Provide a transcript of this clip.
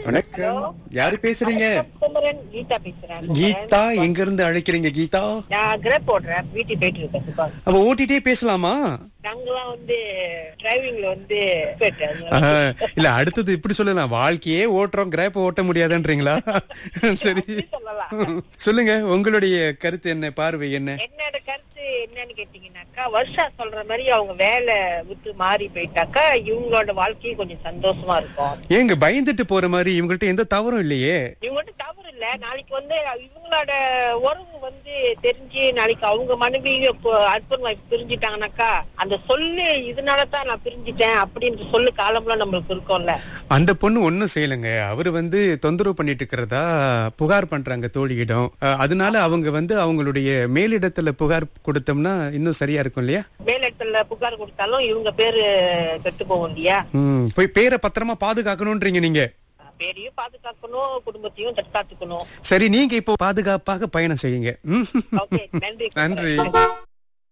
வணக்கம் யாரு பேசுறீங்க குமரன் கீதா பேசுறேன் கீதா எங்க இருந்து அழைக்கிறீங்க கீதா நான் கிரப் போடுறேன் வீட்டுக்கு போயிட்டு இருக்கேன் சுபாஷ் அப்ப ஓட்டிட்டே பேசலாமா நாங்கெல்லாம் வந்து டிரைவிங்ல வந்து expert. அதனால ஆஹ், இல்ல அடுத்தது இப்படி சொல்லலாம் வாழ்க்கையே ஓட்டுறோம் கிராப் ஓட்ட முடியாதுன்றீங்களா சரி அப்படி சொல்லலாம் சொல்லுங்க உங்களுடைய கருத்து என்ன பார்வை என்ன என்னோட கருத்து என்னன்னு கேட்டீங்கன்னாக்கா வருஷா சொல்ற மாதிரி அவங்க வேலை விட்டு மாறி போயிட்டாக்கா இவங்களோட வாழ்க்கையும் கொஞ்சம் சந்தோஷமா இருக்கும் ஏங்க பயந்துட்டு போற மாதிரி இவங்கள்ட்ட எந்த தவறும் இல்லையே இவங்கள்ட்ட தவறு இல்ல நாளைக்கு வந்து இவங்களோட உறவு வந்து தெரிஞ்சு நாளைக்கு அவங்க மனைவி ஹஸ்பண்ட் ஒய்ஃப் பிரிஞ்சுட்டாங்கனாக்கா அந்த சொல்லு இதனால தான் நான் பிரிஞ்சுட்டேன் அப்படின்ற சொல்லு காலம்லாம் நம்மளுக்கு இருக்கும்ல அந்த பொண்ணு ஒண்ணும் செய்யலங்க அவரு வந்து தொந்தரவு பண்ணிட்டு இருக்கிறதா புகார் பண்றாங்க தோழியிடம் அஹ், அதனால அவங்க வந்து அவங்களுடைய மேலிடத்துல புகார் கொடுத்தோம்னா இன்னும் சரியா இருக்கும் இல்லையா மேலிடத்துல புகார் கொடுத்தாலும் இவங்க பேரு கெட்டு போகும் இல்லையா ம், போய் பேரை பத்திரமா பாதுகாக்கணும்ன்றீங்க நீங்க பேரையும் பாதுகாக்கணும் குடும்பத்தையும் தற்காத்துக்கணும் சரி நீங்க இப்போ பாதுகாப்பாக பயணம் செய்யுங்க ம். ஓகே நன்றி நன்றி